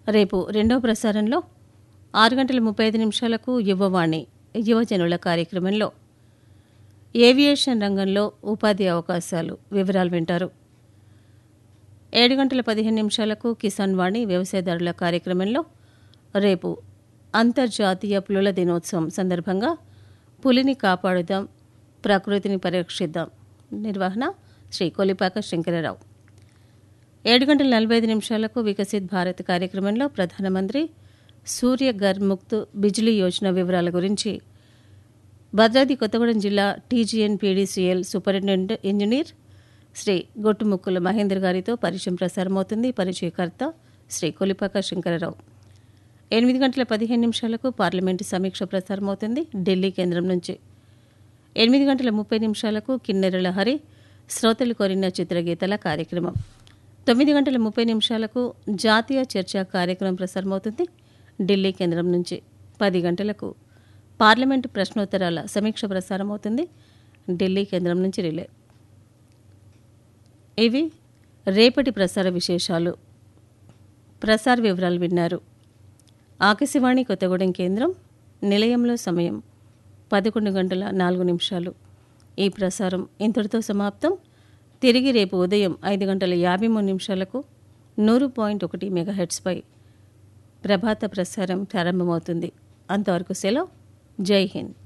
రేపు రెండవ ప్రసారంలో ఆరు గంటల ముప్పై ఐదు నిమిషాలకు యువవాణి యువజనుల కార్యక్రమంలో ఏవియేషన్ రంగంలో ఉపాధి అవకాశాలు వివరాలు వింటారు ఏడు గంటల పదిహేను నిమిషాలకు కిసాన్ వాణి వ్యవసాయదారుల కార్యక్రమంలో రేపు అంతర్జాతీయ పులుల దినోత్సవం సందర్భంగా పులిని కాపాడుదాం ప్రకృతిని పరిరక్షిద్దాం నిర్వహణ శ్రీ కొలిపాక శంకరరావు ఏడు గంటల నలభై ఐదు నిమిషాలకు వికసిత్ భారత్ కార్యక్రమంలో ప్రధానమంత్రి సూర్య ఘర్ ముక్త్ బిజ్లీ యోజన వివరాల గురించి భద్రాద్రి కొత్తగూడెం జిల్లా TGN PDCL superintendent engineer Shri Gottumukkula Mahender గారితో పరిచయం ప్రసారమవుతుంది పరిచయకర్త శ్రీ కొలిపాక శంకరరావు ఎనిమిది గంటల పదిహేను నిమిషాలకు పార్లమెంటు సమీక్ష ప్రసారమవుతుంది ఢిల్లీ కేంద్రం నుంచి ఎనిమిది గంటల ముప్పై నిమిషాలకు కిన్నెరల హరి శ్రోతలు కోరిన చిత్రగీతల కార్యక్రమం తొమ్మిది గంటల ముప్పై నిమిషాలకు జాతీయ చర్చా కార్యక్రమం ప్రసారమవుతుంది ఢిల్లీ కేంద్రం నుంచి పది గంటలకు పార్లమెంటు ప్రశ్నోత్తరాల సమీక్ష ప్రసారం అవుతుంది ఢిల్లీ కేంద్రం నుంచి రిలే ఇవి రేపటి ప్రసార విశేషాలు ప్రసార వివరాలు విన్నారు ఆకాశవాణి కొత్తగూడెం కేంద్రం నిలయంలో సమయం పదకొండు గంటల నాలుగు నిమిషాలు ఈ ప్రసారం ఇంతటితో సమాప్తం తిరిగి రేపు ఉదయం ఐదు గంటల యాభై మూడు నిమిషాలకు నూరు పాయింట్ ఒకటి మెగాహెట్స్పై ప్రభాత ప్రసారం ప్రారంభమవుతుంది అంతవరకు సెలవు జై హింద్